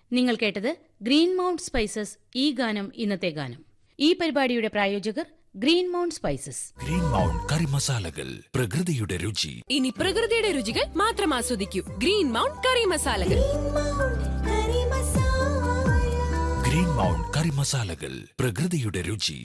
നിങ്ങൾ കേട്ടത് green mount spices ഈ ഗാനം ഇന്നത്തെ ഗാനം ഈ പരിപാടിയുടെ പ്രായോജകർ green mount spices green mount curry മസാലകൾ പ്രകൃതിയുടെ രുചി ഇനി പ്രകൃതിയുടെ രുചികൾ മാത്രം ആസ്വദിക്കൂ ഗ്രീൻ മൗണ്ട് കറി മസാലകൾ ഗ്രീൻ മൗണ്ട് കറി മസാലകൾ പ്രകൃതിയുടെ രുചി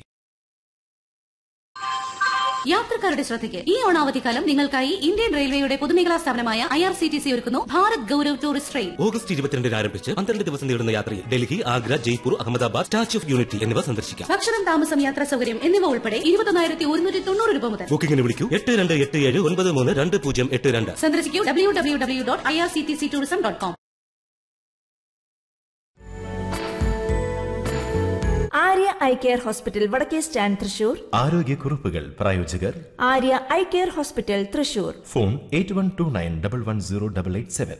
യാത്രക്കാരുടെ ശ്രദ്ധയ്ക്ക് ഈ ഓണാവധിക്കാലം നിങ്ങൾക്കായി ഇന്ത്യൻ റെയിൽവേയുടെ പൊതുമേഖലാ സ്ഥാപനമായ I R C T C ഒരുക്കുന്നു Bharat Gaurav tourist train August ഇരുപത്തിരണ്ടിന് ആരംഭിച്ച് പന്ത്രണ്ട് ദിവസം നീളുന്ന യാത്രയിൽ Delhi Agra Jaipur Ahmedabad Statue of Unity എന്നിവ സന്ദർശിക്കാം ഭക്ഷണം താമസം യാത്രാ സൗകര്യം എന്നിവ ഉൾപ്പെടെ ഇരുപത്തൊന്നായിരത്തി ഒരുന്നൂറ്റി തൊണ്ണൂറ് രൂപ മുതൽ ബുക്കിംഗിന് വിളിക്കൂ എട്ട് രണ്ട് എട്ട് ഏഴ് ഒൻപത് മൂന്ന് രണ്ട് പൂജ്യം എട്ട് രണ്ട് സന്ദർശിക്കൂ W W W dot I R C T C tourism dot com Arya eye care hospital വടക്കേ സ്റ്റാൻഡ് തൃശൂർ ആരോഗ്യക്കുറിപ്പുകൾ പ്രായോജകർ Arya eye care hospital Thrissur phone eight one two nine double one zero double eight seven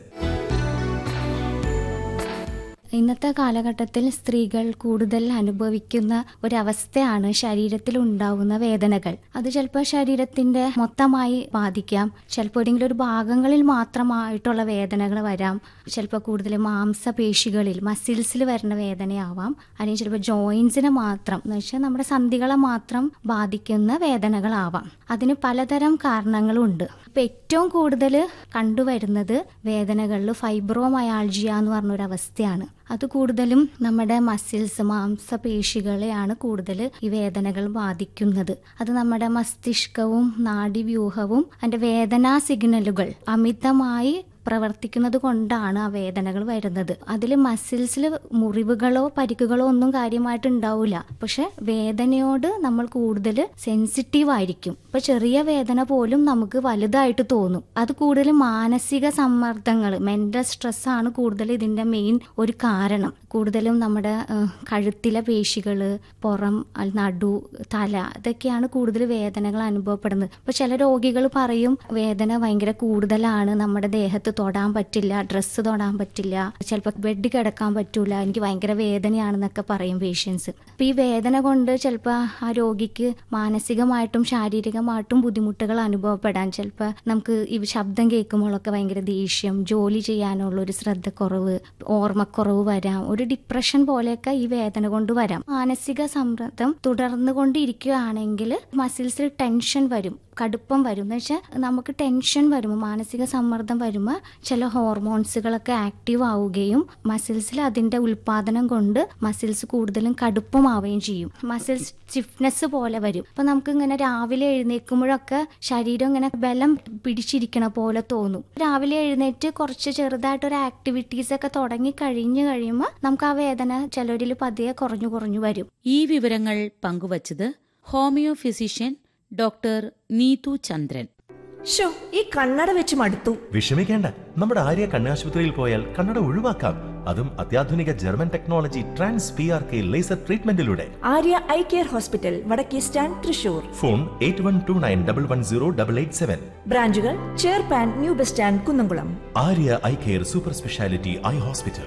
ഇന്നത്തെ കാലഘട്ടത്തിൽ സ്ത്രീകൾ കൂടുതൽ അനുഭവിക്കുന്ന ഒരവസ്ഥയാണ് ശരീരത്തിൽ ഉണ്ടാവുന്ന വേദനകൾ അത് ചിലപ്പോൾ ശരീരത്തിന്റെ മൊത്തമായി ബാധിക്കാം ചിലപ്പോൾ ഏതെങ്കിലും ഒരു ഭാഗങ്ങളിൽ മാത്രമായിട്ടുള്ള വേദനകൾ വരാം ചിലപ്പോൾ കൂടുതൽ മാംസപേശികളിൽ മസിൽസിൽ വരുന്ന വേദനയാവാം അല്ലെങ്കിൽ ചിലപ്പോൾ ജോയിൻസിനെ മാത്രം എന്ന് വെച്ചാൽ നമ്മുടെ സന്ധികളെ മാത്രം ബാധിക്കുന്ന വേദനകളാവാം അതിന് പലതരം കാരണങ്ങളുണ്ട് ഇപ്പൊ ഏറ്റവും കൂടുതൽ കണ്ടുവരുന്നത് വേദനകളിൽ ഫൈബ്രോമയാൾജിയ എന്ന് പറഞ്ഞൊരു അവസ്ഥയാണ് അത് കൂടുതലും നമ്മുടെ മസിൽസ് മാംസപേശികളെയാണ് കൂടുതൽ ഈ വേദനകൾ ബാധിക്കുന്നത് അത് നമ്മുടെ മസ്തിഷ്കവും നാഡീവ്യൂഹവും അതിന്റെ വേദനാ സിഗ്നലുകൾ അമിതമായി പ്രവർത്തിക്കുന്നത് കൊണ്ടാണ് ആ വേദനകൾ വരുന്നത് അതിൽ മസിൽസിൽ മുറിവുകളോ പരിക്കുകളോ ഒന്നും കാര്യമായിട്ട് ഉണ്ടാവില്ല പക്ഷെ വേദനയോട് നമ്മൾ കൂടുതൽ സെൻസിറ്റീവ് ആയിരിക്കും ഇപ്പൊ ചെറിയ വേദന പോലും നമുക്ക് വലുതായിട്ട് തോന്നും അത് കൂടുതൽ മാനസിക സമ്മർദ്ദങ്ങൾ മെന്റൽ സ്ട്രെസ് ആണ് കൂടുതൽ ഇതിന്റെ മെയിൻ ഒരു കാരണം കൂടുതലും നമ്മുടെ ഏഹ്, കഴുത്തിലെ പേശികള് പുറം അൽ- നടു തല ഇതൊക്കെയാണ് കൂടുതൽ വേദനകൾ അനുഭവപ്പെടുന്നത് ഇപ്പൊ ചില രോഗികൾ പറയും വേദന ഭയങ്കര കൂടുതലാണ് നമ്മുടെ ദേഹത്ത് തൊടാൻ പറ്റില്ല ഡ്രസ്സ് തൊടാൻ പറ്റില്ല ചിലപ്പോൾ ബെഡ് കിടക്കാൻ പറ്റൂല എനിക്ക് ഭയങ്കര വേദനയാണെന്നൊക്കെ പറയും പേഷ്യൻസ് അപ്പൊ ഈ വേദന കൊണ്ട് ചിലപ്പോൾ ആ രോഗിക്ക് മാനസികമായിട്ടും ശാരീരികമായിട്ടും ബുദ്ധിമുട്ടുകൾ അനുഭവപ്പെടാൻ ചിലപ്പോൾ നമുക്ക് ഈ ശബ്ദം കേൾക്കുമ്പോഴൊക്കെ ഭയങ്കര ദേഷ്യം ജോലി ചെയ്യാനുള്ള ഒരു ശ്രദ്ധക്കുറവ് ഓർമ്മക്കുറവ് വരാം ഒരു ഡിപ്രഷൻ പോലെയൊക്കെ ഈ വേദന കൊണ്ട് വരാം മാനസിക സമ്മർദ്ദം തുടർന്നു കൊണ്ടിരിക്കുകയാണെങ്കിൽ മസിൽസിൽ ടെൻഷൻ വരും കടുപ്പം വരും എന്ന് വെച്ചാൽ നമുക്ക് ടെൻഷൻ വരുമ്പോൾ മാനസിക സമ്മർദ്ദം വരുമ്പോൾ ചില ഹോർമോൺസുകളൊക്കെ ആക്റ്റീവ് ആവുകയും മസിൽസിൽ അതിന്റെ ഉൽപാദനം കൊണ്ട് മസിൽസ് കൂടുതലും കടുപ്പമാവുകയും ചെയ്യും മസിൽസ് സ്റ്റിഫ്നെസ് പോലെ വരും അപ്പൊ നമുക്ക് ഇങ്ങനെ രാവിലെ എഴുന്നേൽക്കുമ്പോഴൊക്കെ ശരീരം ഇങ്ങനെ ബലം പിടിച്ചിരിക്കണ പോലെ തോന്നും രാവിലെ എഴുന്നേറ്റ് കുറച്ച് ചെറുതായിട്ട് ഒരു ആക്ടിവിറ്റീസ് ഒക്കെ തുടങ്ങി കഴിഞ്ഞു കഴിയുമ്പോൾ നമുക്ക് ആ വേദന ചിലരിൽ പതിയെ കുറഞ്ഞു കുറഞ്ഞു വരും ഈ വിവരങ്ങൾ പങ്കുവച്ചത് homeo physician doctor Neethu Chandran ഷോ ഈ കണ്ണട വെച്ച് മടുത്തു വിഷമിക്കേണ്ട നമ്മുടെ ആര്യ കണ്ണാശുപത്രിയിൽ പോയാൽ കണ്ണട ഒഴിവാക്കാം അതും അത്യാധുനിക German technology trans P R K laser ട്രീറ്റ്മെന്റിലൂടെ ആര്യ ഐ കെയർ ഹോസ്പിറ്റൽ വടക്കേ stand Thrissur phone eight one two nine double one zero double eight seven ബ്രാഞ്ചുകൾ ചേർപ്പാൻ new bus stand Kunnamkulam Arya eye care super speciality eye hospital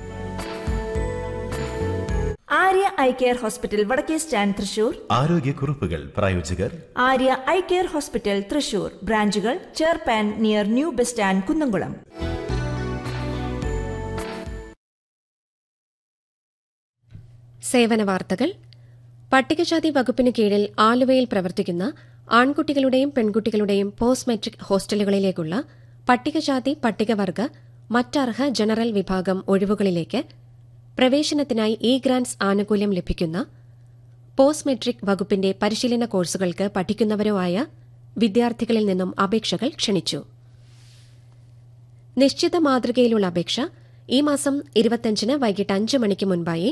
Arya eye care hospital വടക്കേ stand Thrissur ആരോഗ്യക്കുറിപ്പുകൾ പ്രായോജകർ Arya eye care hospital Thrissur ബ്രാഞ്ചുകൾ ചേർപ്പാൻ near new bus stand Kunnamkulam സേവന വാർത്തകൾ പട്ടികജാതി വകുപ്പിന് കീഴിൽ ആലുവയിൽ പ്രവർത്തിക്കുന്ന ആൺകുട്ടികളുടെയും പെൺകുട്ടികളുടെയും പോസ്റ്റ് മെട്രിക് ഹോസ്റ്റലുകളിലേക്കുള്ള പട്ടികജാതി പട്ടികവർഗ മറ്റർഹ ജനറൽ വിഭാഗം ഒഴിവുകളിലേക്ക് പ്രവേശനത്തിനായി ഇ ഗ്രാന്റ്സ് ആനുകൂല്യം ലഭിക്കുന്ന പോസ്റ്റ് മെട്രിക് വകുപ്പിന്റെ പരിശീലന കോഴ്സുകൾക്ക് പഠിക്കുന്നവരോ ആയ വിദ്യാർത്ഥികളിൽ നിന്നും അപേക്ഷകൾ ക്ഷണിച്ചു നിശ്ചിത മാതൃകയിലുള്ള അപേക്ഷ ഈ മാസം ഇരുപത്തിയഞ്ചിന് വൈകിട്ട് അഞ്ച് മണിക്ക് മുൻപായി